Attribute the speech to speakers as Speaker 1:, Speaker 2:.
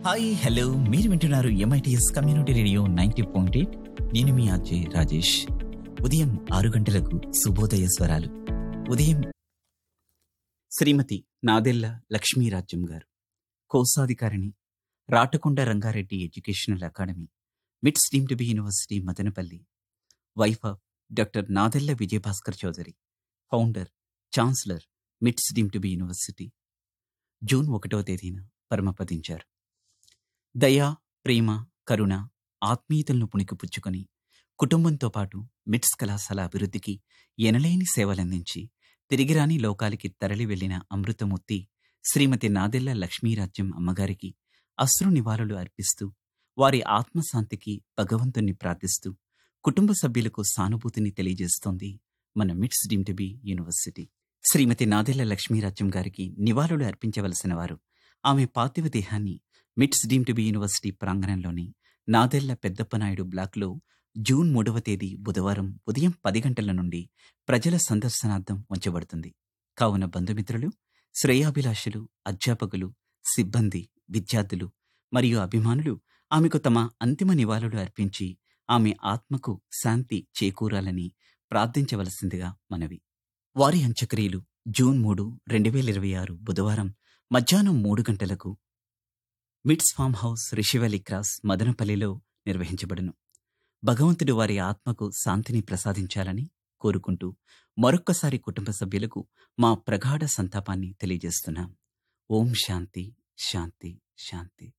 Speaker 1: hi hello మీరు వింటున్నారు MITS community radio ninety point eight నేను మీ అజయ్ రాజేష్ ఉదయం ఆరు గంటలకు శుభోదయ స్వరాలు ఉదయం శ్రీమతి నాదెల్ల లక్ష్మీరాజ్యం గారు కోశాధికారిణి Ratakonda Rangareddy educational academy MITS deemed to be university Madanapalle wife of doctor Nadella Vijayabhaskar Chowdary founder chancellor MITS deemed to be university June ఒకటవ తేదీన పరమపదించారు దయ ప్రేమ కరుణ ఆత్మీయతలను పుణికిపుచ్చుకొని కుటుంబంతో పాటు మిట్స్ కళాశాల అభివృద్ధికి ఎనలేని సేవలందించి తిరిగిరాని లోకాలకి తరలి వెళ్లిన అమృతమూర్తి శ్రీమతి నాదెల్ల లక్ష్మీరాజ్యం అమ్మగారికి అశ్రు నివాళులు అర్పిస్తూ వారి ఆత్మశాంతికి భగవంతుణ్ణి ప్రార్థిస్తూ కుటుంబ సభ్యులకు సానుభూతిని తెలియజేస్తోంది మన MITS deemed to be university Shrimati Nadella Lakshmirajyam గారికి నివాళులు అర్పించవలసిన వారు ఆమె పార్థివ దేహాన్ని MITS deemed to be university ప్రాంగణంలోని నాదెల్ల పెద్దప్పనాయుడు బ్లాక్లో జూన్ మూడవ తేదీ బుధవారం ఉదయం పది గంటల నుండి ప్రజల సందర్శనార్థం ఉంచబడుతుంది కావున బంధుమిత్రులు శ్రేయాభిలాషులు అధ్యాపకులు సిబ్బంది విద్యార్థులు మరియు అభిమానులు ఆమెకు తమ అంతిమ నివాళులు అర్పించి ఆమె ఆత్మకు శాంతి చేకూరాలని ప్రార్థించవలసిందిగా మనవి వారి అంత్యక్రియలు జూన్ మూడు రెండు వేల ఇరవై ఆరు బుధవారం మధ్యాహ్నం మూడు గంటలకు మిట్స్ ఫామ్ హౌస్ రిషివలి క్రాస్ మదనపల్లిలో నిర్వహించబడును భగవంతుడు వారి ఆత్మకు శాంతిని ప్రసాదించాలని కోరుకుంటూ మరొక్కసారి కుటుంబ సభ్యులకు మా ప్రగాఢ సంతాపాన్ని తెలియజేస్తున్నాం ఓం శాంతి శాంతి శాంతి